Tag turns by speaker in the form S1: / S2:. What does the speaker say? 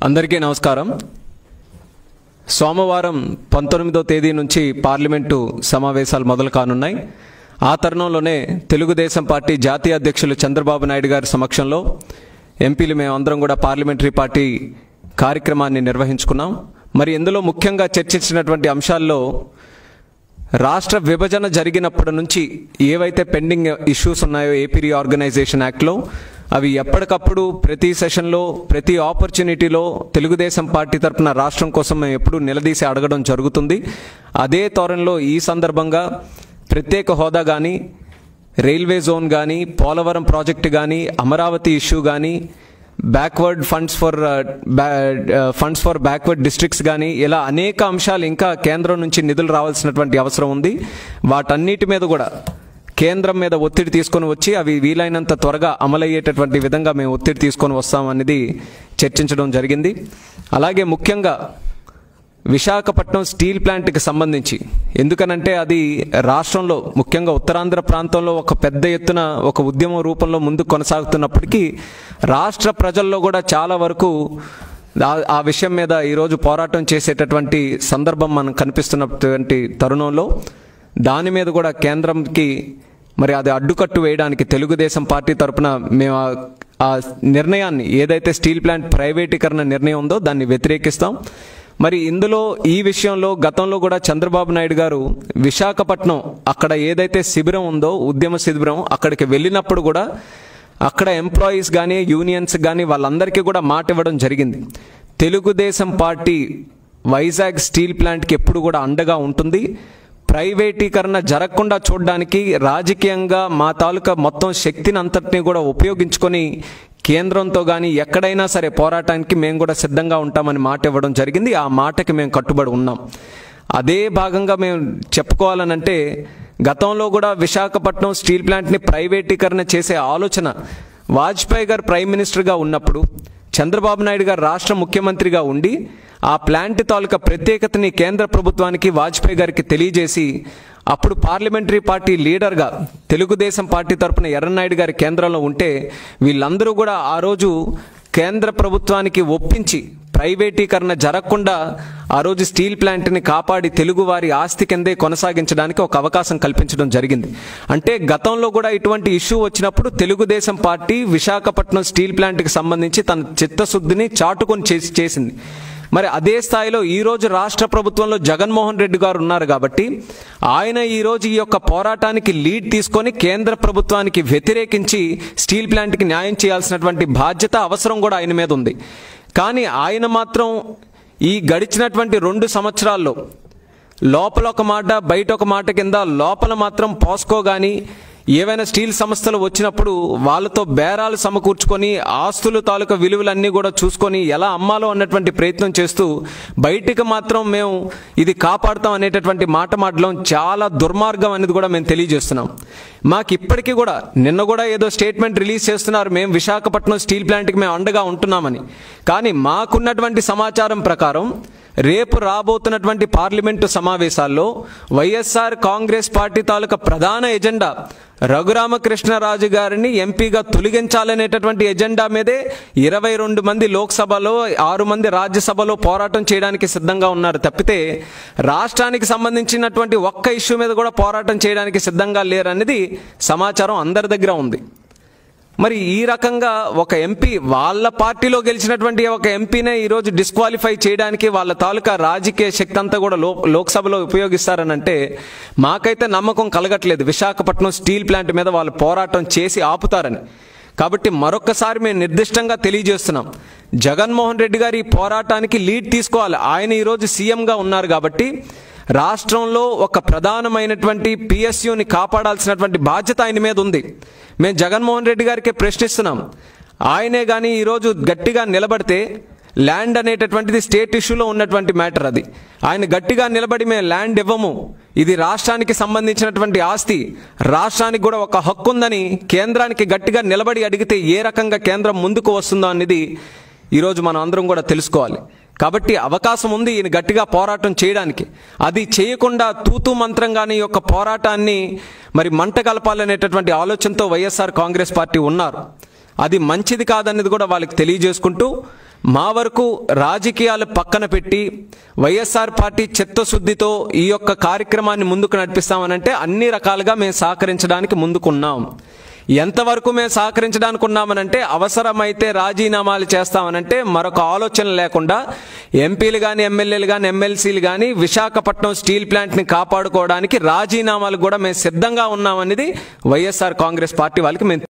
S1: అందరికీ నమస్కారం సోమవారం పంతొమ్మిదో తేదీ నుంచి పార్లమెంటు సమావేశాలు మొదలు కానున్నాయి ఆ తరుణంలోనే తెలుగుదేశం పార్టీ జాతీయ అధ్యక్షులు చంద్రబాబు నాయుడు గారి సమక్షంలో ఎంపీలు మేమందరం కూడా పార్లమెంటరీ పార్టీ కార్యక్రమాన్ని నిర్వహించుకున్నాం మరి ఇందులో ముఖ్యంగా చర్చించినటువంటి అంశాల్లో రాష్ట్ర విభజన జరిగినప్పటి నుంచి ఏవైతే పెండింగ్ ఇష్యూస్ ఉన్నాయో ఏపీ రీఆర్గనైజేషన్ యాక్ట్లో అవి ఎప్పటికప్పుడు ప్రతి సెషన్లో ప్రతి ఆపర్చునిటీలో తెలుగుదేశం పార్టీ తరపున రాష్ట్రం కోసం మేము ఎప్పుడూ నిలదీసి అడగడం జరుగుతుంది అదే తోరణలో ఈ సందర్భంగా ప్రత్యేక హోదా కానీ రైల్వే జోన్ కానీ పోలవరం ప్రాజెక్టు కానీ అమరావతి ఇష్యూ కానీ backward funds for funds for backward districts కానీ ఇలా అనేక అంశాలు ఇంకా కేంద్రం నుంచి నిధులు రావాల్సినటువంటి అవసరం ఉంది వాటన్నిటి మీద కూడా కేంద్రం మీద ఒత్తిడి తీసుకొని వచ్చి అవి వీలైనంత త్వరగా అమలయ్యేటటువంటి విధంగా మేము ఒత్తిడి తీసుకొని వస్తామనేది చర్చించడం జరిగింది అలాగే ముఖ్యంగా విశాఖపట్నం స్టీల్ ప్లాంట్కి సంబంధించి ఎందుకనంటే అది రాష్ట్రంలో ముఖ్యంగా ఉత్తరాంధ్ర ప్రాంతంలో ఒక పెద్ద ఎత్తున ఒక ఉద్యమం రూపంలో ముందుకు కొనసాగుతున్నప్పటికీ రాష్ట్ర ప్రజల్లో కూడా చాలా వరకు ఆ- ఆ విషయం మీద ఈరోజు పోరాటం చేసేటటువంటి సందర్భం మనం కనిపిస్తున్నటువంటి తరుణంలో దాని మీద కూడా కేంద్రంకి మరి అది అడ్డుకట్టు వేయడానికి తెలుగుదేశం పార్టీ తరపున మేము ఆ- ఆ నిర్ణయాన్ని ఏదైతే స్టీల్ ప్లాంట్ ప్రైవేటీకరణ నిర్ణయం ఉందో దాన్ని వ్యతిరేకిస్తాం మరి ఇందులో ఈ విషయంలో గతంలో కూడా చంద్రబాబు నాయుడు గారు విశాఖపట్నం అక్కడ ఏదైతే శిబిరం ఉందో ఉద్యమ శిబిరం అక్కడికి వెళ్ళినప్పుడు కూడా అక్కడ ఎంప్లాయీస్ కానీ యూనియన్స్ కానీ వాళ్ళందరికీ కూడా మాట ఇవ్వడం జరిగింది తెలుగుదేశం పార్టీ వైజాగ్ స్టీల్ ప్లాంట్కి ఎప్పుడు కూడా అండగా ఉంటుంది ప్రైవేటీకరణ జరగకుండా చూడడానికి రాజకీయంగా మా తాలూకా మొత్తం శక్తిని అంతటినీ కూడా ఉపయోగించుకొని కేంద్రంతో కానీ ఎక్కడైనా సరే పోరాటానికి మేము కూడా సిద్ధంగా ఉంటామని మాట ఇవ్వడం జరిగింది ఆ మాటకి మేము కట్టుబడి ఉన్నాం అదే భాగంగా మేము చెప్పుకోవాలనంటే గతంలో కూడా విశాఖపట్నం స్టీల్ ప్లాంట్ని ప్రైవేటీకరణ చేసే ఆలోచన వాజ్పేయి గారు ప్రైమ్ మినిస్టర్గా ఉన్నప్పుడు చంద్రబాబు నాయుడు గారు రాష్ట్ర ముఖ్యమంత్రిగా ఉండి ఆ ప్లాంట్ తాలూకా ప్రత్యేకతని కేంద్ర ప్రభుత్వానికి వాజ్పేయి గారికి తెలియజేసి అప్పుడు పార్లమెంటరీ పార్టీ లీడర్గా తెలుగుదేశం పార్టీ తరపున ఎర్రనాయుడు గారి కేంద్రంలో ఉంటే వీళ్ళందరూ కూడా ఆ రోజు కేంద్ర ప్రభుత్వానికి ఒప్పించి ప్రైవేటీకరణ జరగకుండా ఆ రోజు స్టీల్ ప్లాంట్ని కాపాడి తెలుగువారి ఆస్తి కిందే కొనసాగించడానికి ఒక అవకాశం కల్పించడం జరిగింది అంటే గతంలో కూడా ఇటువంటి ఇష్యూ వచ్చినప్పుడు తెలుగుదేశం పార్టీ విశాఖపట్నం స్టీల్ ప్లాంట్కి సంబంధించి తన చిత్తశుద్ధిని చాటుకొని చేసి చేసింది మరి అదే స్థాయిలో ఈ రోజు రాష్ట్ర ప్రభుత్వంలో జగన్మోహన్ రెడ్డి గారు ఉన్నారు కాబట్టి ఆయన ఈ రోజు ఈ యొక్క పోరాటానికి లీడ్ తీసుకొని కేంద్ర ప్రభుత్వానికి వ్యతిరేకించి స్టీల్ ప్లాంట్కి న్యాయం చేయాల్సినటువంటి బాధ్యత అవసరం కూడా ఆయన మీద ఉంది కానీ ఆయన మాత్రం ఈ గడిచినటువంటి రెండు సంవత్సరాల్లో లోపల ఒక మాట బయట ఒక మాట కింద లోపల మాత్రం పోస్కో కానీ ఏవైనా స్టీల్ సంస్థలు వచ్చినప్పుడు వాళ్ళతో బేరాలు సమకూర్చుకొని ఆస్తులు తాలూకా విలువలన్నీ కూడా చూసుకొని ఎలా అమ్మాలో అన్నటువంటి ప్రయత్నం చేస్తూ బయటికి మాత్రం మేము ఇది కాపాడుతాం అనేటటువంటి మాట మాటలం చాలా దుర్మార్గం అనేది కూడా మేము తెలియజేస్తున్నాం మాకు ఇప్పటికీ కూడా నిన్న కూడా ఏదో స్టేట్మెంట్ రిలీజ్ చేస్తున్నారు మేము విశాఖపట్నం స్టీల్ ప్లాంట్కి మేము అండగా ఉంటున్నామని కానీ మాకున్నటువంటి సమాచారం ప్రకారం రేపు రాబోతున్నటువంటి పార్లమెంటు సమావేశాల్లో వైఎస్ఆర్ కాంగ్రెస్ పార్టీ తాలూకా ప్రధాన ఎజెండా రఘురామకృష్ణరాజు గారిని ఎంపీగా తొలగించాలనేటటువంటి ఎజెండా మీదే ఇరవై రెండు మంది లోక్సభలో ఆరు మంది రాజ్యసభలో పోరాటం చేయడానికి సిద్ధంగా ఉన్నారు తప్పితే రాష్ట్రానికి సంబంధించినటువంటి ఒక్క ఇష్యూ మీద కూడా పోరాటం చేయడానికి సిద్ధంగా లేరనేది సమాచారం అందరి దగ్గర ఉంది మరి ఈ రకంగా ఒక ఎంపీ వాళ్ళ పార్టీలో గెలిచినటువంటి ఒక ఎంపీనే ఈరోజు డిస్క్వాలిఫై చేయడానికి వాళ్ళ తాలూకా రాజకీయ శక్తి అంతా కూడా లో లోక్సభలో ఉపయోగిస్తారనంటే మాకైతే నమ్మకం కలగట్లేదు విశాఖపట్నం స్టీల్ ప్లాంట్ మీద వాళ్ళు పోరాటం చేసి ఆపుతారని కాబట్టి మరొక్కసారి మేము నిర్దిష్టంగా తెలియజేస్తున్నాం జగన్మోహన్ రెడ్డి గారు ఈ పోరాటానికి లీడ్ తీసుకోవాలి ఆయన ఈరోజు సీఎంగా ఉన్నారు కాబట్టి రాష్ట్రంలో ఒక ప్రధానమైనటువంటి పిఎస్యుని కాపాడాల్సినటువంటి బాధ్యత ఆయన మీద ఉంది మేము జగన్మోహన్ రెడ్డి గారికి ప్రశ్నిస్తున్నాం ఆయనే కానీ ఈరోజు గట్టిగా నిలబడితే ల్యాండ్ అనేటటువంటిది స్టేట్ ఇష్యూలో ఉన్నటువంటి మ్యాటర్ అది ఆయన గట్టిగా నిలబడి మేము ల్యాండ్ ఇవ్వము ఇది రాష్ట్రానికి సంబంధించినటువంటి ఆస్తి రాష్ట్రానికి కూడా ఒక హక్కు ఉందని కేంద్రానికి గట్టిగా నిలబడి అడిగితే ఏ రకంగా కేంద్రం ముందుకు వస్తుందో అనేది ఈరోజు మనం అందరం కూడా తెలుసుకోవాలి కాబట్టి అవకాశం ఉంది ఈయన గట్టిగా పోరాటం చేయడానికి అది చేయకుండా తూతూ మంత్రంగానే ఈ యొక్క పోరాటాన్ని మరి మంట కలపాలనేటటువంటి ఆలోచనతో వైఎస్ఆర్ కాంగ్రెస్ పార్టీ ఉన్నారు అది మంచిది కాదనేది కూడా వాళ్ళకి తెలియజేసుకుంటూ మా వరకు రాజకీయాలు పక్కన పెట్టి వైఎస్ఆర్ పార్టీ చిత్తశుద్ధితో ఈ యొక్క కార్యక్రమాన్ని ముందుకు నడిపిస్తామనంటే అన్ని రకాలుగా మేము సహకరించడానికి ముందుకున్నాం ఎంతవరకు మేము సహకరించడానికి ఉన్నామనంటే అవసరమైతే రాజీనామాలు చేస్తామనంటే మరొక ఆలోచన లేకుండా ఎంపీలు కానీ ఎమ్మెల్యేలు కానీ ఎమ్మెల్సీలు కానీ విశాఖపట్నం స్టీల్ ప్లాంట్ని కాపాడుకోవడానికి రాజీనామాలు కూడా మేము సిద్ధంగా ఉన్నామనేది వైఎస్ఆర్ కాంగ్రెస్ పార్టీ వాళ్ళకి మేము